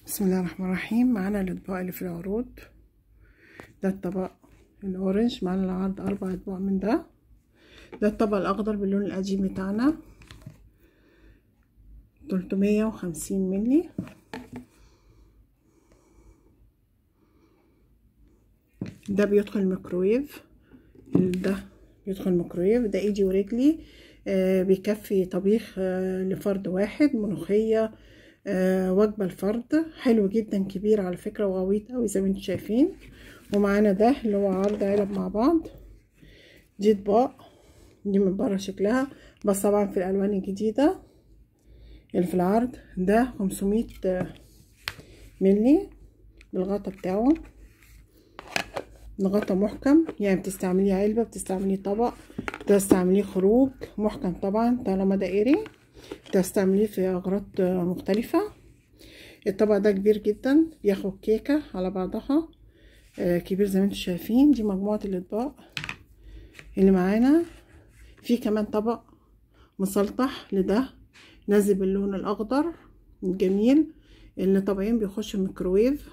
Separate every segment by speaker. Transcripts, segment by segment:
Speaker 1: بسم الله الرحمن الرحيم معانا الاطباق اللي في العروض ده الطبق الاورنج معانا العرض اربع اطباق من ده ده الطبق الاخضر باللون القديم بتاعنا تلتمية وخمسين ملي ده بيدخل الميكرويف ده بيدخل الميكرويف ده ايدي ورجلي آه بيكفي طبيخ آه لفرد واحد ملوخيه آه وجبه الفرد حلو جدا كبير على فكره وغويط قوي زي ما انتم شايفين ومعانا ده اللي هو عرض علب مع بعض دي اطباق دي من بره شكلها بس طبعا في الالوان الجديده اللي في العرض ده 500 ملي بالغطا بتاعه الغطا محكم يعني بتستعمليه علبه بتستعمليه طبق بتستعمليه خروج محكم طبعا طالما دائري بتستعمليه في اغراض مختلفه الطبق ده كبير جدا بياخد كيكه على بعضها آه كبير زي ما انتم شايفين دي مجموعه الاطباق اللي معانا في كمان طبق مسلطح لده نازل باللون الاخضر الجميل اللي طبعين بيخشوا الميكروويف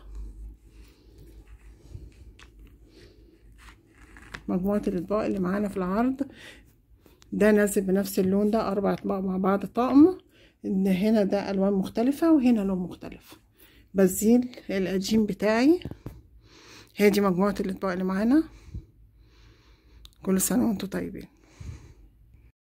Speaker 1: مجموعة الأطباق اللي معانا في العرض ده نازل بنفس اللون ده أربع أطباق مع بعض طقم إن هنا ده ألوان مختلفة وهنا لون مختلف بزيل القديم بتاعي هي دي مجموعة الأطباق اللي معانا كل سنة وانتم طيبين